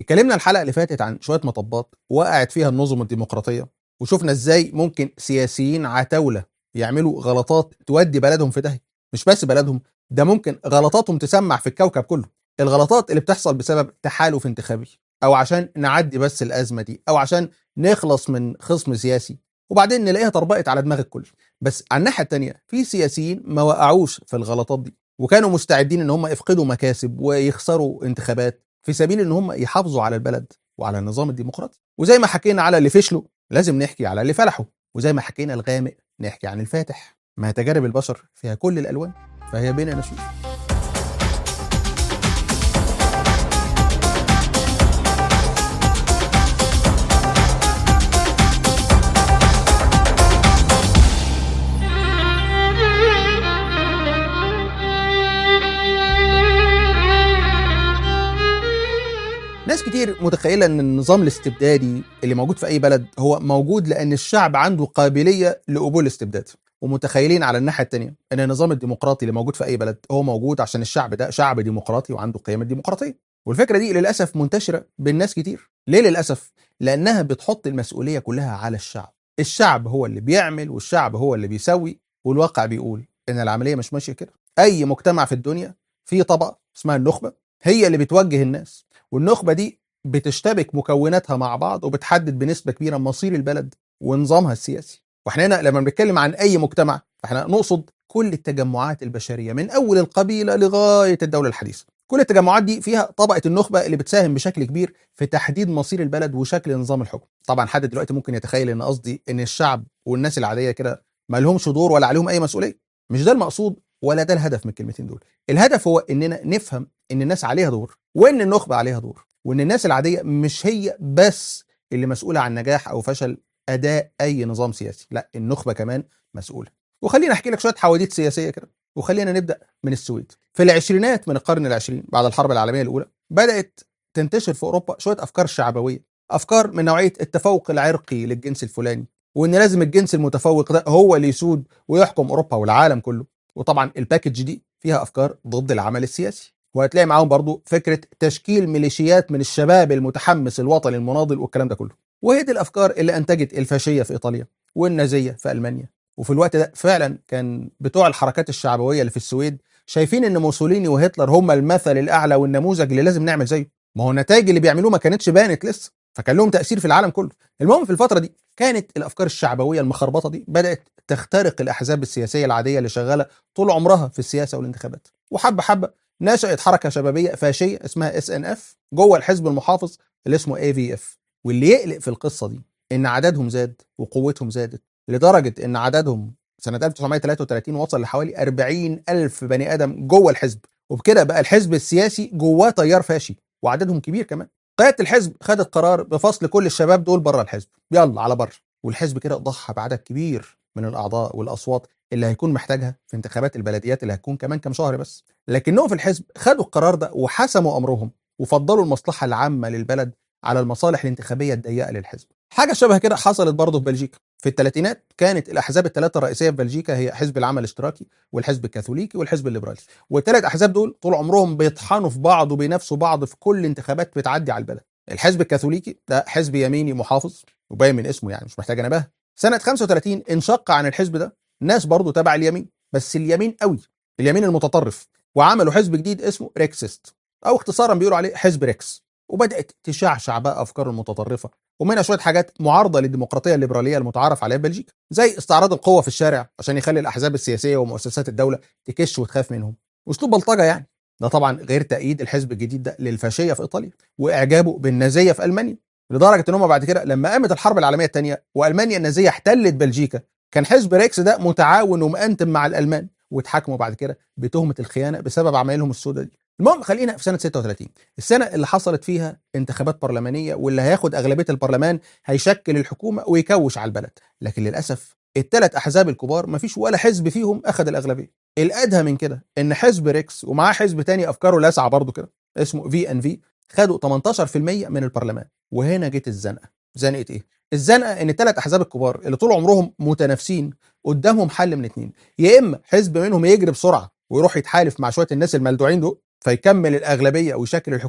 اتكلمنا الحلقه اللي فاتت عن شويه مطبات وقعت فيها النظم الديمقراطيه وشفنا ازاي ممكن سياسيين عتاوله يعملوا غلطات تودي بلدهم في داهيه مش بس بلدهم ده ممكن غلطاتهم تسمع في الكوكب كله الغلطات اللي بتحصل بسبب تحالف انتخابي او عشان نعدي بس الازمه دي او عشان نخلص من خصم سياسي وبعدين نلاقيها طربقت على دماغ الكل بس على الناحيه الثانيه في سياسيين ما وقعوش في الغلطات دي وكانوا مستعدين ان هم يفقدوا مكاسب ويخسروا انتخابات في سبيل ان هم يحافظوا على البلد وعلى النظام الديمقراطي وزي ما حكينا على اللي فشلوا لازم نحكي على اللي فلحوا وزي ما حكينا الغامق نحكي عن الفاتح ما تجارب البشر فيها كل الالوان فهي بينا نشوف ناس كتير متخيله ان النظام الاستبدادي اللي موجود في اي بلد هو موجود لان الشعب عنده قابليه لقبول الاستبداد ومتخيلين على الناحيه الثانيه ان النظام الديمقراطي اللي موجود في اي بلد هو موجود عشان الشعب ده شعب ديمقراطي وعنده قيم الديمقراطيه والفكره دي للاسف منتشره بين ناس كتير ليه للاسف لانها بتحط المسؤوليه كلها على الشعب الشعب هو اللي بيعمل والشعب هو اللي بيسوي والواقع بيقول ان العمليه مش ماشيه كده اي مجتمع في الدنيا في طبقه اسمها النخبه هي اللي بتوجه الناس والنخبه دي بتشتبك مكوناتها مع بعض وبتحدد بنسبه كبيره مصير البلد ونظامها السياسي واحنا هنا لما بنتكلم عن اي مجتمع فاحنا نقصد كل التجمعات البشريه من اول القبيله لغايه الدوله الحديثه كل التجمعات دي فيها طبقه النخبه اللي بتساهم بشكل كبير في تحديد مصير البلد وشكل نظام الحكم طبعا حد دلوقتي ممكن يتخيل ان قصدي ان الشعب والناس العاديه كده ما لهمش دور ولا عليهم اي مسؤوليه مش ده المقصود ولا ده الهدف من الكلمتين دول الهدف هو اننا نفهم ان الناس عليها دور وان النخبه عليها دور وان الناس العاديه مش هي بس اللي مسؤوله عن نجاح او فشل اداء اي نظام سياسي لا النخبه كمان مسؤوله وخلينا احكي لك شويه حواديت سياسيه كده وخلينا نبدا من السويد في العشرينات من القرن العشرين بعد الحرب العالميه الاولى بدات تنتشر في اوروبا شويه افكار شعبويه افكار من نوعيه التفوق العرقي للجنس الفلاني وان لازم الجنس المتفوق ده هو اللي يسود ويحكم اوروبا والعالم كله وطبعا الباكج دي فيها افكار ضد العمل السياسي وهتلاقي معاهم برضو فكره تشكيل ميليشيات من الشباب المتحمس الوطني المناضل والكلام ده كله وهي دي الافكار اللي انتجت الفاشيه في ايطاليا والنازيه في المانيا وفي الوقت ده فعلا كان بتوع الحركات الشعبويه اللي في السويد شايفين ان موسوليني وهتلر هم المثل الاعلى والنموذج اللي لازم نعمل زيه ما هو النتائج اللي بيعملوه ما كانتش بانت لسه فكان لهم تاثير في العالم كله المهم في الفتره دي كانت الافكار الشعبويه المخربطه دي بدات تخترق الاحزاب السياسيه العاديه اللي شغاله طول عمرها في السياسه والانتخابات وحبه حبه نشأت حركة شبابية فاشية اسمها اس ان اف جوه الحزب المحافظ اللي اسمه اي في اف واللي يقلق في القصة دي ان عددهم زاد وقوتهم زادت لدرجة ان عددهم سنة 1933 وصل لحوالي 40 ألف بني آدم جوه الحزب وبكده بقى الحزب السياسي جواه تيار فاشي وعددهم كبير كمان قيادة الحزب خدت قرار بفصل كل الشباب دول بره الحزب يلا على بره والحزب كده ضحى بعدد كبير من الأعضاء والأصوات اللي هيكون محتاجها في انتخابات البلديات اللي هتكون كمان كام شهر بس لكنهم في الحزب خدوا القرار ده وحسموا امرهم وفضلوا المصلحه العامه للبلد على المصالح الانتخابيه الضيقه للحزب حاجه شبه كده حصلت برضه في بلجيكا في الثلاثينات كانت الاحزاب الثلاثه الرئيسيه في بلجيكا هي حزب العمل الاشتراكي والحزب الكاثوليكي والحزب الليبرالي والثلاث احزاب دول طول عمرهم بيطحنوا في بعض وبينافسوا بعض في كل انتخابات بتعدي على البلد الحزب الكاثوليكي ده حزب يميني محافظ وباين من اسمه يعني مش محتاج انبه سنه 35 انشق عن الحزب ده ناس برضه تبع اليمين بس اليمين قوي اليمين المتطرف وعملوا حزب جديد اسمه ريكسست او اختصارا بيقولوا عليه حزب ريكس وبدات تشعشع بقى افكار المتطرفه ومنها شويه حاجات معارضه للديمقراطيه الليبراليه المتعارف عليها في بلجيكا زي استعراض القوه في الشارع عشان يخلي الاحزاب السياسيه ومؤسسات الدوله تكش وتخاف منهم اسلوب بلطجه يعني ده طبعا غير تأييد الحزب الجديد ده للفاشيه في ايطاليا واعجابه بالنازيه في المانيا لدرجه ان هم بعد كده لما قامت الحرب العالميه الثانيه والمانيا النازيه احتلت بلجيكا كان حزب ريكس ده متعاون ومأنتم مع الالمان واتحاكموا بعد كده بتهمه الخيانه بسبب عمايلهم السوداء دي المهم خلينا في سنه 36 السنه اللي حصلت فيها انتخابات برلمانيه واللي هياخد اغلبيه البرلمان هيشكل الحكومه ويكوش على البلد لكن للاسف الثلاث احزاب الكبار مفيش ولا حزب فيهم اخذ الاغلبيه الادهى من كده ان حزب ريكس ومعاه حزب تاني افكاره لاسعه برضه كده اسمه في ان في خدوا 18% من البرلمان وهنا جت الزنقه زنقه ايه الزنقه ان الثلاث احزاب الكبار اللي طول عمرهم متنافسين قدامهم حل من اتنين يا اما حزب منهم يجري بسرعه ويروح يتحالف مع شويه الناس الملدوعين دول فيكمل الاغلبيه ويشكل الحكومه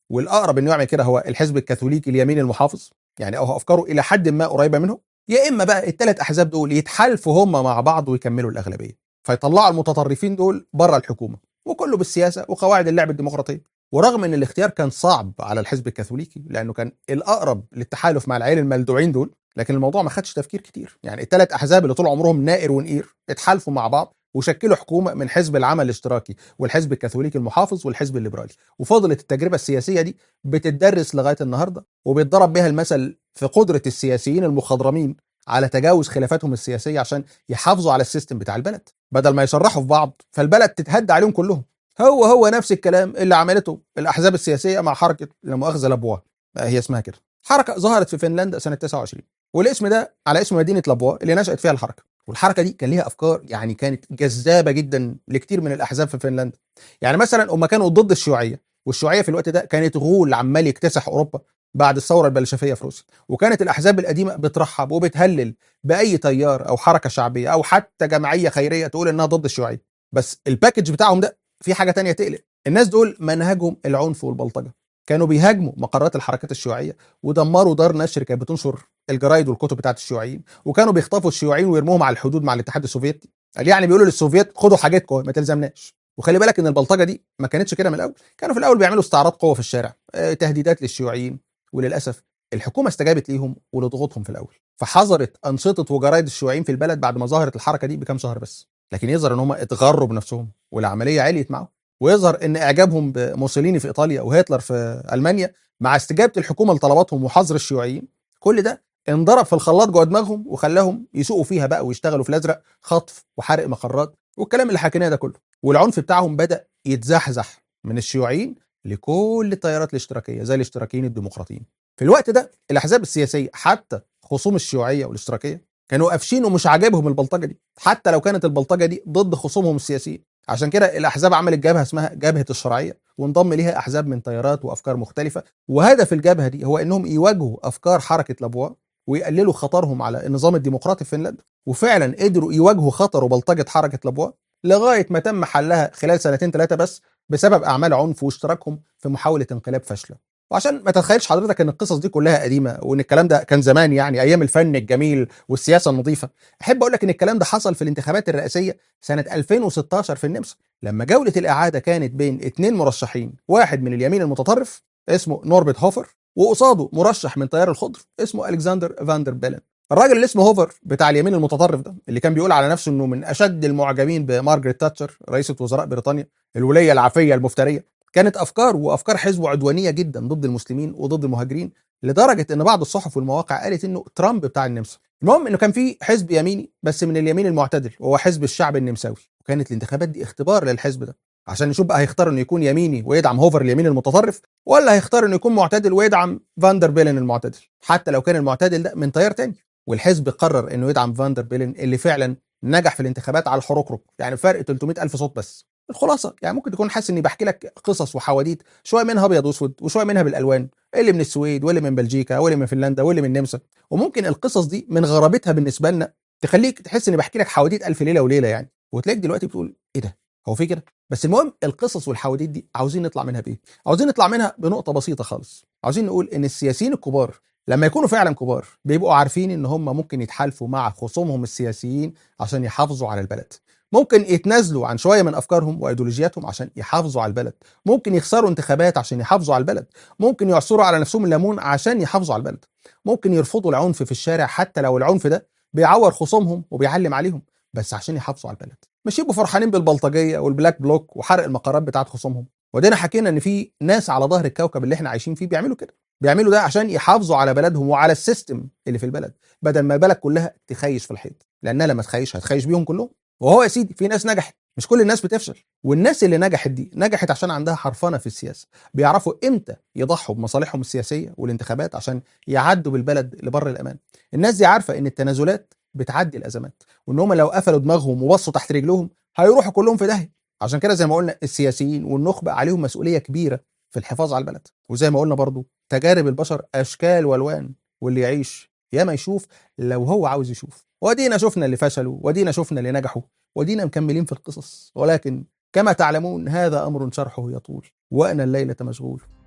والاقرب انه يعمل كده هو الحزب الكاثوليكي اليمين المحافظ يعني او افكاره الى حد ما قريبه منه يا اما بقى الثلاث احزاب دول يتحالفوا هم مع بعض ويكملوا الاغلبيه فيطلعوا المتطرفين دول بره الحكومه وكله بالسياسه وقواعد اللعب الديمقراطيه ورغم ان الاختيار كان صعب على الحزب الكاثوليكي لانه كان الاقرب للتحالف مع العيال الملدوعين دول لكن الموضوع ما خدش تفكير كتير يعني الثلاث احزاب اللي طول عمرهم نائر ونقير اتحالفوا مع بعض وشكلوا حكومه من حزب العمل الاشتراكي والحزب الكاثوليكي المحافظ والحزب الليبرالي وفضلت التجربه السياسيه دي بتدرس لغايه النهارده وبيتضرب بها المثل في قدره السياسيين المخضرمين على تجاوز خلافاتهم السياسيه عشان يحافظوا على السيستم بتاع البلد بدل ما يشرحوا في بعض فالبلد تتهد عليهم كلهم هو هو نفس الكلام اللي عملته الاحزاب السياسيه مع حركه لا مؤاخذه لابوا هي اسمها كده حركه ظهرت في فنلندا سنه 29 والاسم ده على اسم مدينه لابوا اللي نشات فيها الحركه والحركه دي كان ليها افكار يعني كانت جذابه جدا لكتير من الاحزاب في فنلندا يعني مثلا هم كانوا ضد الشيوعيه والشيوعيه في الوقت ده كانت غول عمال يكتسح اوروبا بعد الثوره البلشفيه في روسيا وكانت الاحزاب القديمه بترحب وبتهلل باي تيار او حركه شعبيه او حتى جمعيه خيريه تقول انها ضد الشيوعيه بس الباكج بتاعهم ده في حاجه تانية تقلق الناس دول منهجهم العنف والبلطجه كانوا بيهاجموا مقرات الحركات الشيوعيه ودمروا دار نشر كانت بتنشر الجرايد والكتب بتاعت الشيوعيين وكانوا بيخطفوا الشيوعيين ويرموهم على الحدود مع الاتحاد السوفيتي قال يعني بيقولوا للسوفيت خدوا حاجتكم ما تلزمناش وخلي بالك ان البلطجه دي ما كانتش كده من الاول كانوا في الاول بيعملوا استعراض قوه في الشارع اه تهديدات للشيوعيين وللاسف الحكومه استجابت ليهم ولضغوطهم في الاول فحظرت انشطه وجرايد الشيوعيين في البلد بعد ما ظهرت الحركه دي بكام شهر بس لكن يظهر ان هم اتغروا بنفسهم والعمليه عليت معاهم ويظهر ان اعجابهم بموسوليني في ايطاليا وهتلر في المانيا مع استجابه الحكومه لطلباتهم وحظر الشيوعيين كل ده انضرب في الخلاط جوه دماغهم وخلاهم يسوقوا فيها بقى ويشتغلوا في الازرق خطف وحرق مقرات والكلام اللي حكيناه ده كله والعنف بتاعهم بدا يتزحزح من الشيوعيين لكل التيارات الاشتراكيه زي الاشتراكيين الديمقراطيين في الوقت ده الاحزاب السياسيه حتى خصوم الشيوعيه والاشتراكيه كانوا قافشين ومش عاجبهم البلطجه دي حتى لو كانت البلطجه دي ضد خصومهم السياسيين عشان كده الاحزاب عملت جبهه اسمها جبهه الشرعيه وانضم ليها احزاب من تيارات وافكار مختلفه وهدف الجبهه دي هو انهم يواجهوا افكار حركه لابوا ويقللوا خطرهم على النظام الديمقراطي في فنلندا وفعلا قدروا يواجهوا خطر وبلطجه حركه لابوا لغايه ما تم حلها خلال سنتين ثلاثه بس بسبب اعمال عنف واشتراكهم في محاوله انقلاب فاشله وعشان ما تتخيلش حضرتك ان القصص دي كلها قديمه وان الكلام ده كان زمان يعني ايام الفن الجميل والسياسه النظيفه احب اقول لك ان الكلام ده حصل في الانتخابات الرئاسيه سنه 2016 في النمسا لما جوله الاعاده كانت بين اثنين مرشحين واحد من اليمين المتطرف اسمه نوربرت هوفر وقصاده مرشح من تيار الخضر اسمه الكسندر فاندر بيلن الراجل اللي اسمه هوفر بتاع اليمين المتطرف ده اللي كان بيقول على نفسه انه من اشد المعجبين بمارجريت تاتشر رئيسه وزراء بريطانيا الوليه العافيه المفتريه كانت افكار وافكار حزبه عدوانيه جدا ضد المسلمين وضد المهاجرين لدرجه ان بعض الصحف والمواقع قالت انه ترامب بتاع النمسا المهم انه كان في حزب يميني بس من اليمين المعتدل وهو حزب الشعب النمساوي وكانت الانتخابات دي اختبار للحزب ده عشان نشوف بقى هيختار انه يكون يميني ويدعم هوفر اليمين المتطرف ولا هيختار انه يكون معتدل ويدعم فاندر بيلن المعتدل حتى لو كان المعتدل ده من تيار تاني والحزب قرر انه يدعم فاندر بيلن اللي فعلا نجح في الانتخابات على الحركرك يعني فرق 300 الف صوت بس الخلاصه يعني ممكن تكون حاسس اني بحكي لك قصص وحواديت شويه منها ابيض واسود وشويه منها بالالوان اللي من السويد واللي من بلجيكا واللي من فنلندا واللي من النمسا وممكن القصص دي من غرابتها بالنسبه لنا تخليك تحس اني بحكي لك حواديت الف ليله وليله يعني وتلاقيك دلوقتي بتقول ايه ده هو في كده بس المهم القصص والحواديت دي عاوزين نطلع منها بايه عاوزين نطلع منها بنقطه بسيطه خالص عاوزين نقول ان السياسيين الكبار لما يكونوا فعلا كبار بيبقوا عارفين ان هم ممكن يتحالفوا مع خصومهم السياسيين عشان يحافظوا على البلد ممكن يتنازلوا عن شويه من افكارهم وايديولوجياتهم عشان يحافظوا على البلد ممكن يخسروا انتخابات عشان يحافظوا على البلد ممكن يعصروا على نفسهم الليمون عشان يحافظوا على البلد ممكن يرفضوا العنف في الشارع حتى لو العنف ده بيعور خصومهم وبيعلم عليهم بس عشان يحافظوا على البلد مش يبقوا فرحانين بالبلطجيه والبلاك بلوك وحرق المقرات بتاعت خصومهم ودينا حكينا ان في ناس على ظهر الكوكب اللي احنا عايشين فيه بيعملوا كده بيعملوا ده عشان يحافظوا على بلدهم وعلى السيستم اللي في البلد بدل ما البلد كلها تخيش في الحيط لانها لما تخيش هتخيش بيهم كلهم وهو يا سيدي في ناس نجحت مش كل الناس بتفشل والناس اللي نجحت دي نجحت عشان عندها حرفنه في السياسه بيعرفوا امتى يضحوا بمصالحهم السياسيه والانتخابات عشان يعدوا بالبلد لبر الامان الناس دي عارفه ان التنازلات بتعدي الازمات وان هم لو قفلوا دماغهم وبصوا تحت رجلهم هيروحوا كلهم في داهيه عشان كده زي ما قلنا السياسيين والنخبه عليهم مسؤوليه كبيره في الحفاظ على البلد وزي ما قلنا برضو تجارب البشر اشكال والوان واللي يعيش يا ما يشوف لو هو عاوز يشوف ودينا شفنا اللي فشلوا ودينا شفنا اللي نجحوا ودينا مكملين في القصص ولكن كما تعلمون هذا امر شرحه يطول وانا الليله مشغول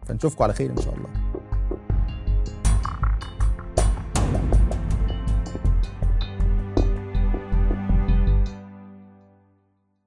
فنشوفكم على خير ان شاء الله